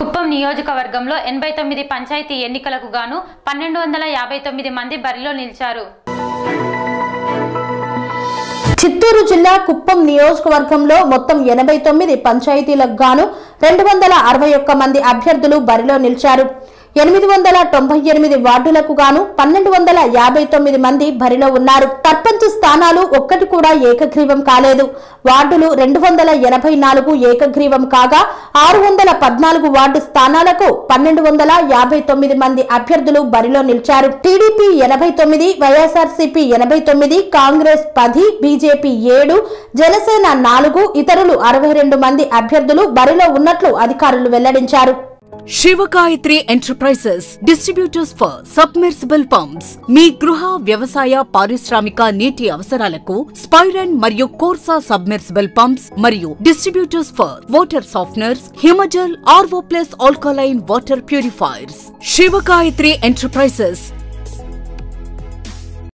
కుప్పం నియోజకవర్గంలో ఎనభై తొమ్మిది పంచాయతీ ఎన్నికలకు గాను పన్నెండు వందల యాభై తొమ్మిది మంది బరిలో నిలిచారు చిత్తూరు జిల్లా కుప్పం నియోజకవర్గంలో మొత్తం ఎనభై తొమ్మిది పంచాయతీలకు గాను రెండు వందల అరవై ఒక్క మంది అభ్యర్థులు బరిలో నిలిచారు ఎనిమిది వందల తొంభై ఎనిమిది వార్డులకు గాను పన్నెండు వందల యాభై తొమ్మిది మంది బరిలో ఉన్నారు సర్పంచ్ స్థానాలు ఒక్కటి కూడా ఏకగ్రీవం కాలేదు వార్డులు రెండు వందల ఎనభై నాలుగు ఏకగ్రీవం కాగా ఆరు వందల పద్నాలుగు వార్డు స్థానాలకు పన్నెండు వందల యాభై తొమ్మిది మంది అభ్యర్థులు బరిలో నిలిచారు టీడీపీ ఎనభై తొమ్మిది వైఎస్ఆర్సీపీ ఎనభై తొమ్మిది కాంగ్రెస్ పది బీజేపీ ఏడు జనసేన నాలుగు ఇతరులు అరవై రెండు మంది అభ్యర్థులు బరిలో ఉన్నట్లు అధికారులు వెల్లడించారు Shivagayatri enterprises distributors for submersible pumps మీ గృహ వ్యవసాయ పారిశ్రామిక నీటి అవసరాలకు స్పైరన్ మరియు కోర్సా సబ్మెర్సిబుల్ పంప్స్ మరియు distributors for water softeners Himajal RO plus alkaline water purifiers Shivagayatri enterprises